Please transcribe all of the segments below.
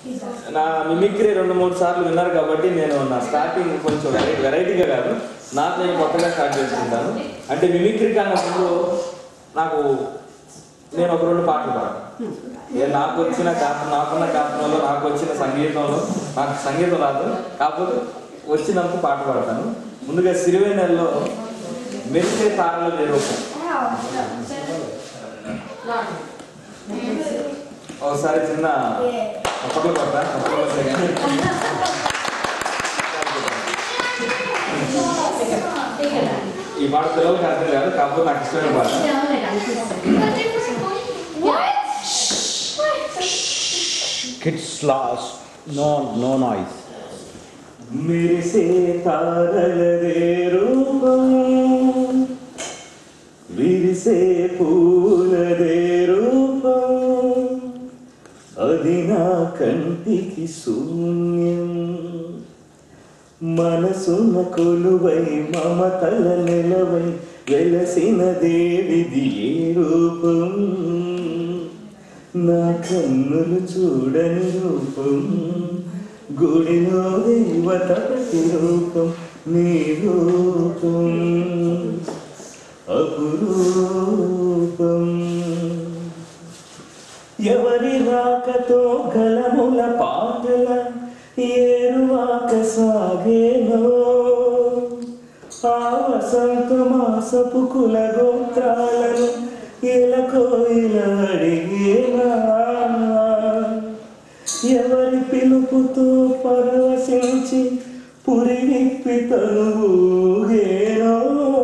నా మిమిక్రీ రెండు మూడు సార్లు విన్నారు కాబట్టి నేను నా స్టార్టింగ్ కొంచెం వెరై వెరైటీగా కాదు నాకు నేను కొత్తగా స్టార్ట్ చేసుకుంటాను అంటే మిమిక్రీ కన్నా ముందు నాకు నేను ఒక రెండు పాటలు పాడను ఏ నాకు వచ్చిన గాత్రం నాకున్న గాత్రంలో నాకు వచ్చిన సంగీతంలో నాకు సంగీతం రాదు కాకపోతే వచ్చినంత పాట పాడతాను ముందుగా సిరివెన్నెల్లో మెరిసే తారల నిరూపం ఒకసారి చిన్న అప్పట్లో కొట్ట అప్పట్లో కొట్టే కానీ ఈ పాట పిల్లలకి అర్థం కాదు కాకపోతే నాకు ఇష్టమైన పాట Kids last, no, no noise. మెరిసే తారలదే రూపం విరిసే పూలదే రూపం అది నా కంటికి శూన్యం మనసున్న కొలువై మమతల నిలవై వెలసిన దేవిది ఏ రూపం నా కన్నులు చూడని రూపం గుడిలో దేవత ప్రతిరూపం నీ రూపం అపురూపం ఎవరి రాకతో గలముల పాటల ఏరువాక సాగేనో ఆ వసంత మాసపు కుల గోత్రాలను ఎలకో ఇలా అడిగేనా ఎవరి పిలుపుతో పరవశించి పురి విప్పి తనుగేనో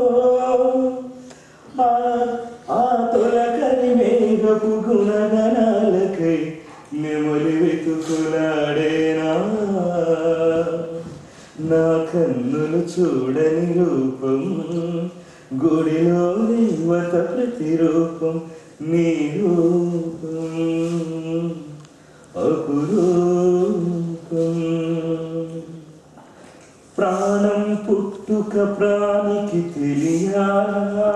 ఆ ఆ తొలకరి మేఘపు గుణగణాలకై నెమలి వెతుకులాడేనా నా కన్నులు చూడని రూపం గుడిలో దేవత ప్రతిరూపం నీ రూపం అపురూపం ప్రాణం పుట్టుక ప్రాణికి తెలియాలా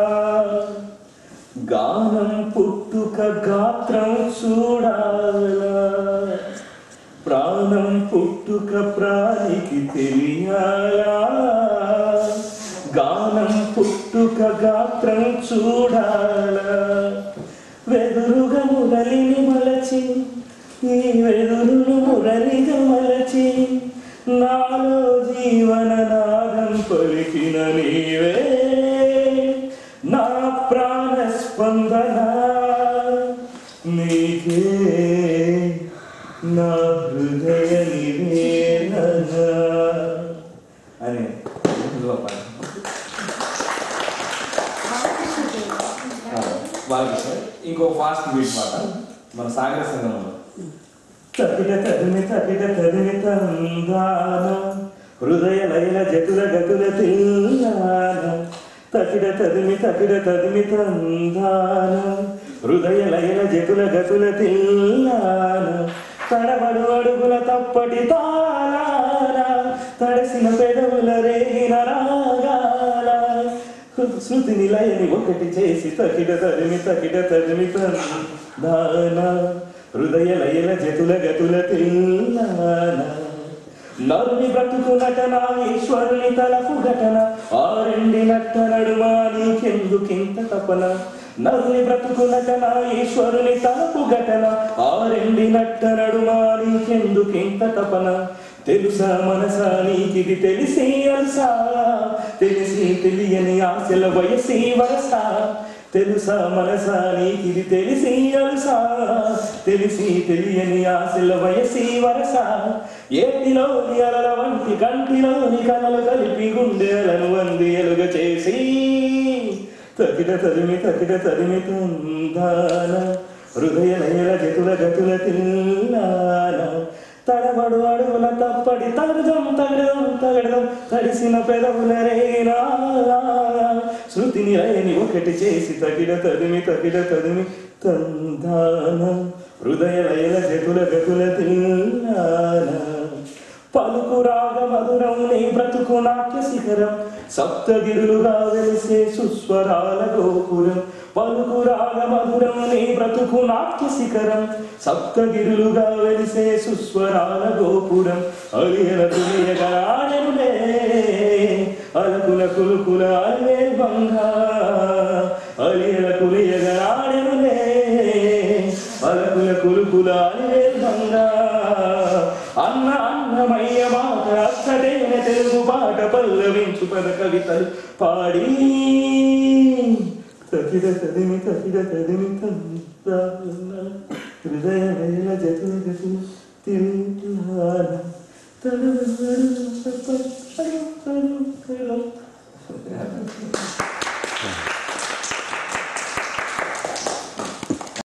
గానం పుట్టుక గాత్రం చూడాలా ప్రాణం పుట్టుక ప్రాణికి తెలియాలా గానం పుట్టుక గాత్రం చూడాలా వెదురుగా మురళిని మలచి ఈ వెదురును మురళిగా మలచి నాలో జీవన నాదం పలికిన నీవే నా ప్రాణ స్పందన నీకే నా హృదయ నివేదన అని ఇందులో పాట. బాలకృష్ణ ఇంకో ఫాస్ట్ బీట్ పాట మన సాగర సంగంలో తగిట తదిమి తగిట తదిమి తందాన హృదయ లయల జతుల గతుల తిల్లాన తగిట తదిమి తగిట తదిమి తందాన హృదయ లయల జతుల గతుల తిల్లాన తడబడు అడుగుల తప్పటి తాళాల తడిసిన పెదవుల రేగిన రాగాల శృతి నిలయని ఒకటి చేసి తకిడ తదిమి తకిడ తదిమి తందాన హృదయ లయల జతుల గతుల తిల్లాన నరుని బ్రతుకు నటన ఈశ్వరుని తలపు ఘటన ఆరెండి నట్ట నడుమా నీకెందుకింత తపన నరుని బ్రతుకు నటన ఈశ్వరుని తలపు ఘటన ఆరెండి నట్ట నడుమా నీకెందుకింత తపన తెలుసా మనసా నీకిది తెలిసి అలసా తెలిసి తెలియని ఆశల వయసి వరస తెలుసా మనసా నీకిది తెలిసి అలసా తెలిసి తెలియని ఆశల వయసి వరస ఏటిలోని అలల వంటి కంటిలోని కలలు కలిపి గుండెలను వంది ఎలుగ చేసి తగిట తరిమి తగిట తరిమి తుందాన హృదయ లయల జతుల గతుల తిల్లాన తడబడు అడుగుల తప్పడి తగదం తగడదం తగడదం తడిసిన పెదవుల రేనా శృతిని లయని ఒకటి చేసి తగిడ తదిమి తగిడ తదిమి తందాన హృదయ లయల జతుల గతుల తిల్లాన పలుకు రాగ మధురం నీ బ్రతుకు నాట్య శిఖరం సప్తగిరులుగా వెలిసే సుస్వరాల గోపురం పలుకు రాగ మధురం నీ బ్రతుకు నాట్య శిఖరం సప్తగిరులుగా వెలిసే సుస్వరాల గోపురం అలియల తులియగరాడెనులే అలకుల కులుకుల అలివే బంగా అలియల కులియగరాడెనులే అలకుల కులుకుల అలివే బంగా అన్న అన్నమయ్య మాట అక్కడైన తెలుగు పాట పల్లవించు పద కవితలు పాడి తకిడ తదిమి తకిడ తదిమి తంత్రాల హృదయ వేల జతుల జతుల తిరులాల తడు తడు తడు తడు తడు